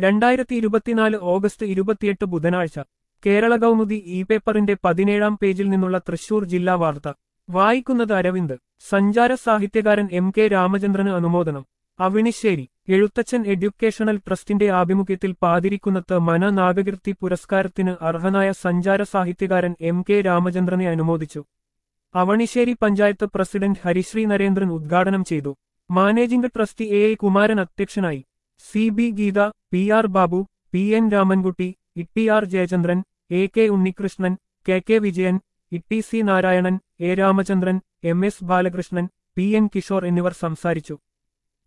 രണ്ടായിരത്തി ഇരുപത്തിനാല് ഓഗസ്റ്റ് ഇരുപത്തിയെട്ട് ബുധനാഴ്ച കേരള കൗമുദി ഇ പേപ്പറിന്റെ പതിനേഴാം പേജിൽ നിന്നുള്ള തൃശൂർ ജില്ലാ വാർത്ത വായിക്കുന്നത് അരവിന്ദ് സഞ്ചാര സാഹിത്യകാരൻ എം കെ രാമചന്ദ്രന് അനുമോദനം അവിണിശ്ശേരി എഴുത്തച്ഛൻ എഡ്യൂക്കേഷണൽ ട്രസ്റ്റിന്റെ ആഭിമുഖ്യത്തിൽ പാതിരിക്കുന്നത്ത് മന നാഗകീർത്തി പുരസ്കാരത്തിന് അർഹനായ സഞ്ചാര സാഹിത്യകാരൻ എം കെ രാമചന്ദ്രനെ അനുമോദിച്ചു അവണിശ്ശേരി പഞ്ചായത്ത് പ്രസിഡന്റ് ഹരിശ്രീ നരേന്ദ്രൻ ഉദ്ഘാടനം ചെയ്തു managing trustee A I Kumaran അധ്യക്ഷനായി C B Geetha P R Babu P N Ramankutty Itty R Jayachandran A K Unnikrishnan K K Vijayan Itty C Narayanan A Ramachandran M S Balakrishnan P N Kishore എന്നിവർ സംസാരിച്ചു